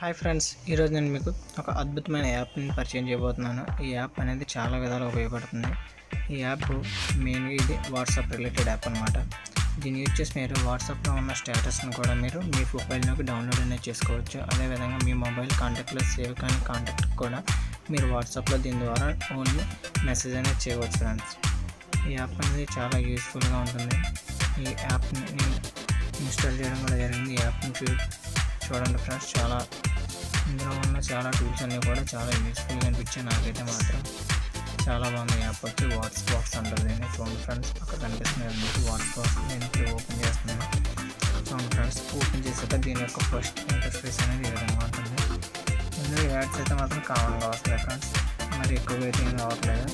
hi friends ఈరోజు నేను మీకు ఒక అద్భుతమైన యాప్ని పరిచయం చేయబోతున్నాను ఈ యాప్ అనేది చాలా విధాలుగా ఉపయోగపడుతుంది ఈ యాప్ మెయిన్గా ఇది వాట్సాప్ రిలేటెడ్ యాప్ అనమాట దీన్ని యూజ్ చేసి మీరు వాట్సాప్లో ఉన్న స్టేటస్ని కూడా మీరు మీ మొబైల్లోకి డౌన్లోడ్ అనేది చేసుకోవచ్చు అదేవిధంగా మీ మొబైల్ కాంటాక్ట్లో సేవ్ కానీ కాంటాక్ట్ కూడా మీరు వాట్సాప్లో దీని ద్వారా ఓన్లీ మెసేజ్ అనేది చేయవచ్చు ఫ్రెండ్స్ ఈ యాప్ అనేది చాలా యూస్ఫుల్గా ఉంటుంది ఈ యాప్ని నేను ఇన్స్టాల్ చేయడం కూడా జరిగింది ఈ యాప్ని చూ చూడండి ఫ్రెండ్స్ చాలా ఇందులో ఉన్న చాలా టూల్స్ అన్నీ కూడా చాలా యూస్ఫుల్గా అనిపించాయి నాకైతే మాత్రం చాలా బాగుంది ఈ యాప్ వచ్చి వాట్స్ బాక్స్ అంటారు దీన్ని చూడండి ఫ్రెండ్స్ అక్కడ కనిపిస్తుంది కదా మీకు వాట్స్ బాక్స్ నేను ఇప్పుడు ఓపెన్ చేస్తున్నాను చూడండి ఫ్రెండ్స్ ఓపెన్ చేసాక దీని యొక్క ఫస్ట్ ఇంటర్ఫేస్ అనేది ఈ విధంగా ఉంటుంది ఇందులో యాడ్స్ అయితే మాత్రం కామన్గా వస్తాయి ఫ్రెండ్స్ మరి ఎక్కువగా అయితే ఏం రావట్లేదు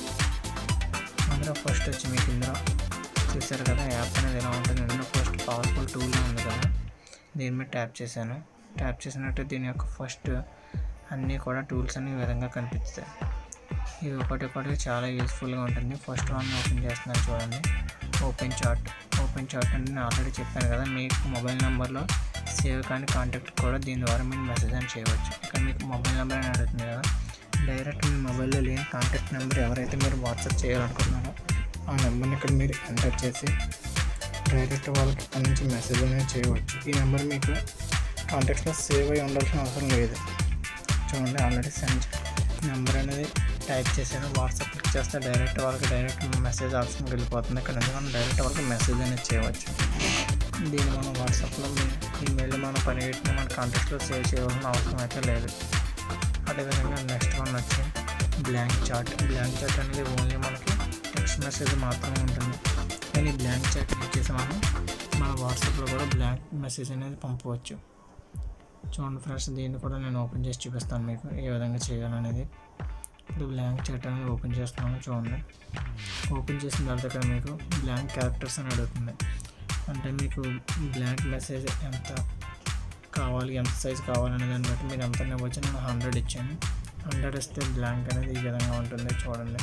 అందులో ఫస్ట్ వచ్చి మీకు ఇందులో చూసారు కదా యాప్ అనేది ఎలా ఉంటుంది ఇందులో ఫస్ట్ పవర్ఫుల్ టూల్ ఉంది కదా దీని మీద ట్యాప్ చేశాను ట్యాప్ చేసినట్టు దీని యొక్క ఫస్ట్ అన్నీ కూడా టూల్స్ అన్ని ఈ విధంగా కనిపిస్తాయి ఇది ఒకటి ఒకటి చాలా యూస్ఫుల్గా ఉంటుంది ఫస్ట్ వన్ ఓపెన్ చేస్తున్నాను చూడండి ఓపెన్ చార్ట్ ఓపెన్ చార్ట్ అంటే నేను ఆల్రెడీ చెప్పాను కదా మీకు మొబైల్ నెంబర్లో సేవ్ కానీ కాంటాక్ట్ కూడా దీని ద్వారా మీరు మెసేజ్ అని చేయవచ్చు ఇక్కడ మీకు మొబైల్ నెంబర్ అని అడుగుతుంది కదా డైరెక్ట్ మీ మొబైల్లో లేని కాంటాక్ట్ నెంబర్ ఎవరైతే మీరు వాట్సాప్ చేయాలనుకుంటున్నారో ఆ నెంబర్ని ఇక్కడ మీరు ఎంటర్ చేసి డైరెక్ట్ వాళ్ళకి అక్కడి నుంచి మెసేజ్ అనేది చేయవచ్చు ఈ నెంబర్ మీకు కాంటాక్ట్స్లో సేవ్ అయి ఉండాల్సిన అవసరం లేదు చూడండి ఆల్రెడీ సెండ్ నెంబర్ అనేది టైప్ చేశాను వాట్సాప్ క్లిక్ చేస్తే డైరెక్ట్ వాళ్ళకి డైరెక్ట్ మెసేజ్ ఆప్షన్కి వెళ్ళిపోతుంది ఇక్కడ నుంచి మనం డైరెక్ట్ వాళ్ళకి మెసేజ్ అనేది చేయవచ్చు దీన్ని మనం వాట్సాప్లో ఈమెయిల్ మన పని పెట్టిన మన కాంటాక్ట్లో సేవ్ చేయవలసిన అవసరం అయితే లేదు అదేవిధంగా నెక్స్ట్ వన్ వచ్చి బ్లాంక్ చాట్ బ్లాంక్ చాట్ అనేది ఓన్లీ మనకి టెక్స్ట్ మెసేజ్ మాత్రమే ఉంటుంది కానీ బ్లాంక్ చాట్ యూజ్ చేసి మనం మన వాట్సాప్లో కూడా బ్లాంక్ మెసేజ్ అనేది పంపవచ్చు చూడండి ఫ్రెండ్స్ దీన్ని కూడా నేను ఓపెన్ చేసి చూపిస్తాను మీకు ఏ విధంగా చేయాలనేది ఇప్పుడు బ్లాంక్ చాట్ అనేది ఓపెన్ చేస్తున్నాను చూడండి ఓపెన్ చేసిన తర్వాత ఇక్కడ మీకు బ్లాంక్ క్యారెక్టర్స్ అని అడుగుతుంది అంటే మీకు బ్లాంక్ మెసేజ్ ఎంత కావాలి ఎంత సైజ్ కావాలనే దాన్ని బట్టి మీరు ఎంత ఇవ్వచ్చు నేను హండ్రెడ్ ఇచ్చాను హండ్రెడ్ ఇస్తే బ్లాంక్ అనేది ఈ విధంగా ఉంటుంది చూడండి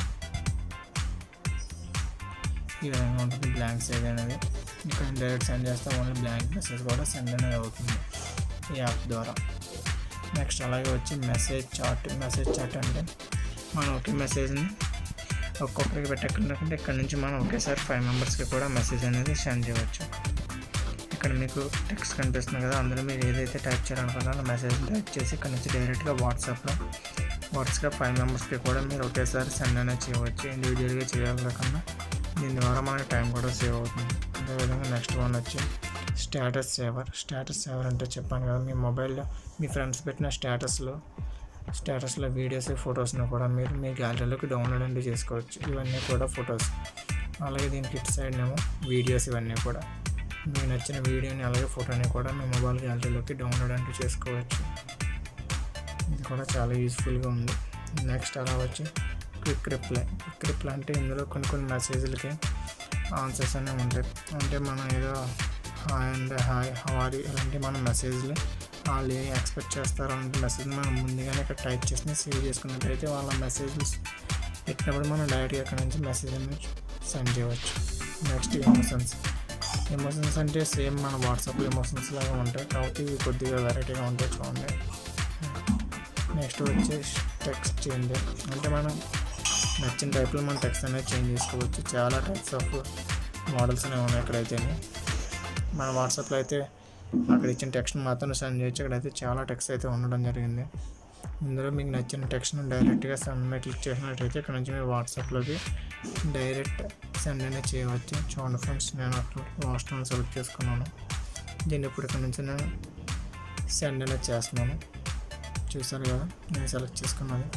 ఈ విధంగా ఉంటుంది బ్లాంక్ సైజ్ అనేది ఇక్కడ డైరెక్ట్ సెండ్ చేస్తే ఓన్లీ బ్లాంక్ మెసేజ్ కూడా సెండ్ అనేది అవుతుంది ఈ యాప్ ద్వారా నెక్స్ట్ అలాగే వచ్చి మెసేజ్ చాట్ మెసేజ్ చాట్ అంటే మనం ఒకే మెసేజ్ని ఒక్కొక్కరికి పెట్టకుండా ఇక్కడ నుంచి మనం ఒకేసారి ఫైవ్ మెంబర్స్కి కూడా మెసేజ్ అనేది సెండ్ చేయవచ్చు ఇక్కడ మీకు టెక్స్ట్ కనిపిస్తుంది కదా అందులో మీరు ఏదైతే టైప్ చేయాలనుకున్నారో మెసేజ్ టైప్ చేసి ఇక్కడ నుంచి డైరెక్ట్గా వాట్సాప్లో వాట్సాప్ ఫైవ్ మెంబర్స్కి కూడా మీరు ఒకేసారి సెండ్ అనేది చేయవచ్చు ఇండివిజువల్గా చేయాలి కాకుండా దీని ద్వారా మనకి టైం కూడా సేవ్ అవుతుంది అదేవిధంగా నెక్స్ట్ వన్ వచ్చి స్టేటస్ సేవర్ స్టేటస్ సేవర్ అంటే చెప్పాను కదా మీ మొబైల్లో మీ ఫ్రెండ్స్ పెట్టిన స్టేటస్లో స్టేటస్లో వీడియోస్ ఫొటోస్ని కూడా మీరు మీ గ్యాలరీలోకి డౌన్లోడ్ అనేది చేసుకోవచ్చు ఇవన్నీ కూడా ఫొటోస్ అలాగే దీనికి ఇటు సైడ్నేమో వీడియోస్ ఇవన్నీ కూడా మీకు నచ్చిన వీడియోని అలాగే ఫోటోని కూడా మీ మొబైల్ గ్యాలరీలోకి డౌన్లోడ్ అంటూ చేసుకోవచ్చు ఇది కూడా చాలా యూస్ఫుల్గా ఉంది నెక్స్ట్ అలా వచ్చి క్విక్ రిప్లై క్విక్ రిప్లై అంటే ఇందులో కొన్ని కొన్ని మెసేజ్లకి ఆన్సర్స్ అనేవి ఉంటాయి అంటే మనం ఏదో హాయ్ అండ్ హాయ్ హవారి ఇలాంటి మన మెసేజ్లు వాళ్ళు ఏం ఎక్స్పెక్ట్ చేస్తారో అలాంటి మెసేజ్ మనం ముందుగానే ఇక్కడ టైప్ చేసి సేవ్ చేసుకున్నట్టయితే వాళ్ళ మెసేజ్లు పెట్టినప్పుడు మనం డైరెక్ట్గా అక్కడ నుంచి మెసేజ్ అనేది సెండ్ చేయవచ్చు నెక్స్ట్ ఎమోషన్స్ ఎమోషన్స్ అంటే సేమ్ మన వాట్సాప్లో ఎమోషన్స్ లాగా ఉంటాయి కాబట్టి ఇవి కొద్దిగా వెరైటీగా ఉంటాయి చూడండి నెక్స్ట్ వచ్చి టెక్స్ట్ చేంజ్ అంటే మనం నచ్చిన టైప్లో మనం టెక్స్ట్ అనేది చేంజ్ చేసుకోవచ్చు చాలా టైప్స్ ఆఫ్ మోడల్స్ అనేవి ఉన్నాయి ఇక్కడైతే మన వాట్సాప్లో అయితే అక్కడ ఇచ్చిన టెక్స్ట్ మాత్రం సెండ్ చేయొచ్చు ఇక్కడైతే చాలా టెక్స్ట్ అయితే ఉండడం జరిగింది ఇందులో మీకు నచ్చిన టెక్స్ట్ని డైరెక్ట్గా సెండ్ మీద క్లిక్ చేసినట్టయితే ఇక్కడ నుంచి మీరు వాట్సాప్లోకి డైరెక్ట్ సెండ్ అనేది చేయవచ్చు చూడండి ఫ్రెండ్స్ నేను అక్కడ లాస్ట్ వన్ సెలెక్ట్ చేసుకున్నాను దీన్ని ఇప్పుడు ఇక్కడ నుంచి నేను సెండ్ అనేది చేస్తున్నాను చూసారు కదా నేను సెలెక్ట్ చేసుకున్నది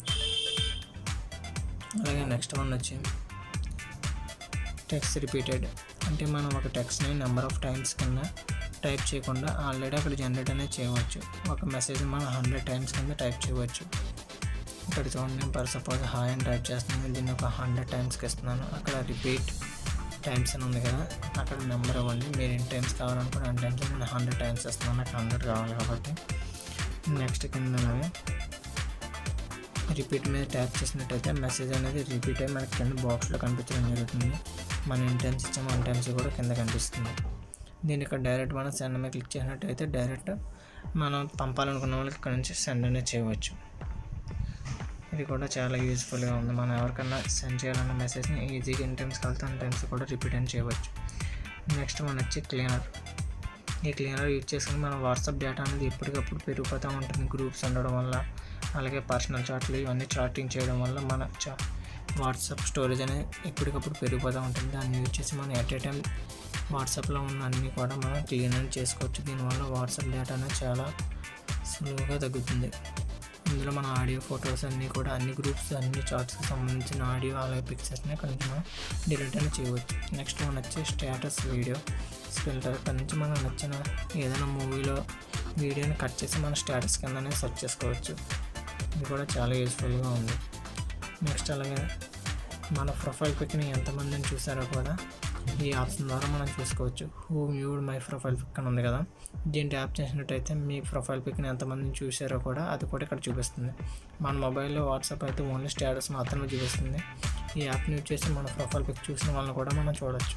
అలాగే నెక్స్ట్ వన్ వచ్చి టెక్స్ట్ రిపీటెడ్ అంటే మనం ఒక టెక్స్ట్ని నెంబర్ ఆఫ్ టైమ్స్ కింద టైప్ చేయకుండా ఆల్రెడీ అక్కడ జనరేట్ అనేది చేయవచ్చు ఒక మెసేజ్ మనం హండ్రెడ్ టైమ్స్ కింద టైప్ చేయవచ్చు ఇక్కడ చూడండి నేను పర్ సపోజ్ హాయ్ అని టైప్ చేస్తున్నాను దీన్ని ఒక హండ్రెడ్ టైమ్స్కి ఇస్తున్నాను అక్కడ రిపీట్ టైమ్స్ అని ఉంది కదా అక్కడ నెంబర్ ఇవ్వండి మీరు ఎన్ని టైమ్స్ కావాలనుకుంటే అన్ని టైమ్స్ నేను హండ్రెడ్ టైమ్స్ ఇస్తున్నాను నాకు హండ్రెడ్ కావాలి కాబట్టి నెక్స్ట్ కింద అలాగే రిపీట్ మీద ట్యాప్ చేసినట్టయితే మెసేజ్ అనేది రిపీట్ అయ్యి మనకి కింద బాక్స్లో కనిపించడం జరుగుతుంది మనం ఎన్ని టైమ్స్ ఇచ్చామో అన్ని టైమ్స్ కూడా కింద కనిపిస్తుంది దీన్ని ఇక్కడ డైరెక్ట్ మనం సెండ్ మీద క్లిక్ చేసినట్టయితే డైరెక్ట్ మనం పంపాలనుకున్న వాళ్ళకి ఇక్కడ నుంచి సెండ్ అనేది చేయవచ్చు ఇది కూడా చాలా యూస్ఫుల్గా ఉంది మనం ఎవరికన్నా సెండ్ చేయాలన్న మెసేజ్ని ఈజీగా ఎన్ టైమ్స్ కలితే అన్ టైమ్స్ కూడా రిపీట్ అని చేయవచ్చు నెక్స్ట్ మన వచ్చి క్లీనర్ ఈ క్లీనర్ యూజ్ చేసుకుని మన వాట్సాప్ డేటా అనేది ఎప్పటికప్పుడు పెరిగిపోతూ ఉంటుంది గ్రూప్స్ ఉండడం వల్ల అలాగే పర్సనల్ చాట్లు ఇవన్నీ చాటింగ్ చేయడం వల్ల మన చా వాట్సాప్ స్టోరేజ్ అనేది ఎప్పటికప్పుడు పెరిగిపోతూ ఉంటుంది దాన్ని యూజ్ చేసి మనం ఎట్ ఏ టైం వాట్సాప్లో ఉన్న అన్నీ కూడా మనం క్లీన్ అని చేసుకోవచ్చు దీనివల్ల వాట్సాప్ డేటా అనేది చాలా సులువుగా తగ్గుతుంది ఇందులో మన ఆడియో ఫొటోస్ అన్నీ కూడా అన్ని గ్రూప్స్ అన్ని చార్ట్స్కి సంబంధించిన ఆడియో అలాగే పిక్చర్స్ని ఇక్కడ నుంచి మనం డిలీట్ అని చేయవచ్చు నెక్స్ట్ మన వచ్చే స్టేటస్ వీడియో ఫిల్టర్ ఇక్కడ నుంచి మనం నచ్చిన ఏదైనా మూవీలో వీడియోని కట్ చేసి మన స్టేటస్ కిందనే సెర్చ్ చేసుకోవచ్చు ఇది కూడా చాలా యూస్ఫుల్గా ఉంది నెక్స్ట్ అలాగే మన ప్రొఫైల్ పిక్ని ఎంతమందిని చూసారో కూడా ఈ ఆప్షన్ ద్వారా మనం చూసుకోవచ్చు who muted my profile pic అని ఉంది కదా దీన్ని ట్యాప్ చేసినట్టయితే మీ ప్రొఫైల్ పిక్ని ఎంతమందిని చూసారో కూడా అది కూడా ఇక్కడ చూపిస్తుంది మన మొబైల్లో వాట్సాప్ అయితే ఓన్లీ స్టేటస్ మాత్రమే చూపిస్తుంది ఈ యాప్ని యూజ్ చేసి మన ప్రొఫైల్ పిక్ చూసిన వాళ్ళని కూడా మనం చూడొచ్చు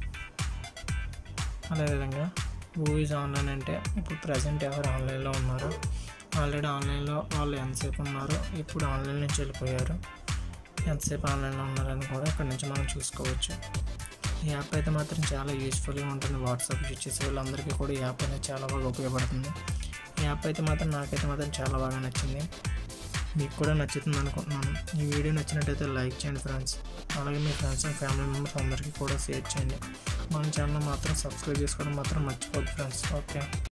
అదేవిధంగా హూ ఈజ్ ఆన్లైన్ అంటే ఇప్పుడు ప్రజెంట్ ఎవరు ఆన్లైన్లో ఉన్నారో ఆల్రెడీ ఆన్లైన్లో వాళ్ళు ఎంతసేపు ఉన్నారో ఇప్పుడు ఆన్లైన్ నుంచి వెళ్ళిపోయారు ఎంతసేపు ఆన్లైన్లో ఉన్నారని కూడా ఇక్కడ నుంచి మనం చూసుకోవచ్చు ఈ యాప్ అయితే మాత్రం చాలా యూస్ఫుల్గా ఉంటుంది వాట్సాప్ యూజ్ చేసే వాళ్ళందరికీ కూడా ఈ యాప్ అనేది చాలా బాగా ఉపయోగపడుతుంది ఈ యాప్ అయితే మాత్రం నాకైతే మాత్రం చాలా బాగా నచ్చింది మీకు కూడా నచ్చుతుంది అనుకుంటున్నాను ఈ వీడియో నచ్చినట్టయితే లైక్ చేయండి ఫ్రెండ్స్ అలాగే మీ ఫ్రెండ్స్ అండ్ ఫ్యామిలీ మెంబర్స్ అందరికీ కూడా షేర్ చేయండి మన ఛానల్ మాత్రం సబ్స్క్రైబ్ చేసుకోవడం మాత్రం మర్చిపోద్దు ఫ్రెండ్స్ ఓకే